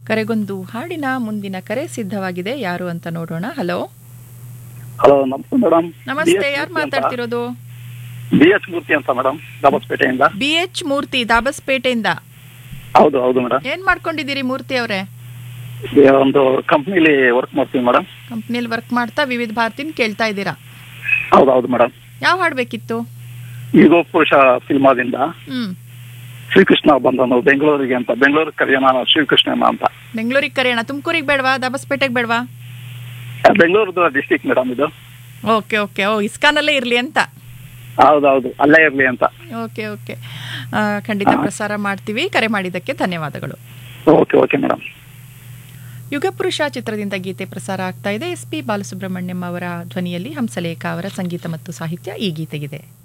ಕರೆಗೊಂದು ಹಾಡಿನ ಮುಂದಿನ ಕರೆ ಸಿದ್ಧವಾಗಿದೆ ಯಾರು ಅಂತ ನೋಡೋಣ ಹಲೋ ಹಲೋ ನಮಸ್ತೆ ಮೇಡಮ್ ನಮಸ್ತೆ ಯಾರು ಮಾತಾಡ್ತಿರೋದು ಬಿ ಎಚ್ ಮೂರ್ತಿ ಅಂತ ಮೇಡಮ್ ದಾಬಸ್ಪೇಟೆಯಿಂದ ಬಿ ಎಚ್ ಮೂರ್ತಿ ದಾಬಸ್ಪೇಟೆಯಿಂದ ಹೌದು ಹೌದು ಮೇಡಮ್ ಏನ್ ಮಾಡ್ಕೊಂಡಿದ್ದೀರಿ ಮೂರ್ತಿ ಅವರೇ ಒಂದು ಕಂಪ್ನಿಲಿ ವರ್ಕ್ ಮಾಡ್ತೀವಿ ಮೇಡಮ್ ಕಂಪ್ನಿಯಲ್ಲಿ ವರ್ಕ್ ಮಾಡ್ತಾ ವಿವಿಧ ಭಾರತಿನ ಕೇಳ್ತಾ ಇದ್ದೀರಾ ಹೌದು ಹೌದು ಮೇಡಮ್ ಯಾವ ಹಾಡ್ಬೇಕಿತ್ತು ಈಗ ಪುರುಷ ಸಿನಿಮಾದಿಂದ ಹ್ಮ್ ಶ್ರೀಕೃಷ್ಣ ಬಂದನು ಬೆಂಗಳೂರಿಗೆ ಅಂತ ಬೆಂಗಳೂರು ಕರೆಯೋಣ ಶ್ರೀಕೃಷ್ಣನ ಅಂತ ಬೆಂಗಳೂರಿಗೆ ಕರೆಯೋಣ ತುಮಕೂರಿಗೆ ಬೇಡವಾ ದಾಬಸ್ಪೇಟೆಗೆ ಬೇಡವಾ ಬೆಂಗಳೂರು ಡಿಸ್ಟಿಕ್ ಮೇಡಮ್ ಇದು ಓಕೆ ಓಕೆ ಓ ಇಸ್ಕಾನಲ್ಲೇ ಇರಲಿ ಅಂತ ಹೌದು ಹೌದು ಅಲ್ಲೇ ಇರ್ಲಿ ಅಂತ ಓಕೆ ಓಕೆ ಆ, ಖಂಡಿತ ಪ್ರಸಾರ ಮಾಡ್ತೀವಿ ಕರೆ ಮಾಡಿದ್ದಕ್ಕೆ ಧನ್ಯವಾದಗಳು ಓಕೆ ಓಕೆ ಮೇಡಮ್ ಯುಗಪುರುಷ ಚಿತ್ರದಿಂದ ಗೀತೆ ಪ್ರಸಾರ ಆಗ್ತಾ ಇದೆ ಎಸ್ ಪಿ ಬಾಲಸುಬ್ರಹ್ಮಣ್ಯಂ ಅವರ ಧ್ವನಿಯಲ್ಲಿ ಹಂಸಲೇಖ ಅವರ ಸಂಗೀತ ಮತ್ತು ಸಾಹಿತ್ಯ ಈ ಗೀತೆಗಿದೆ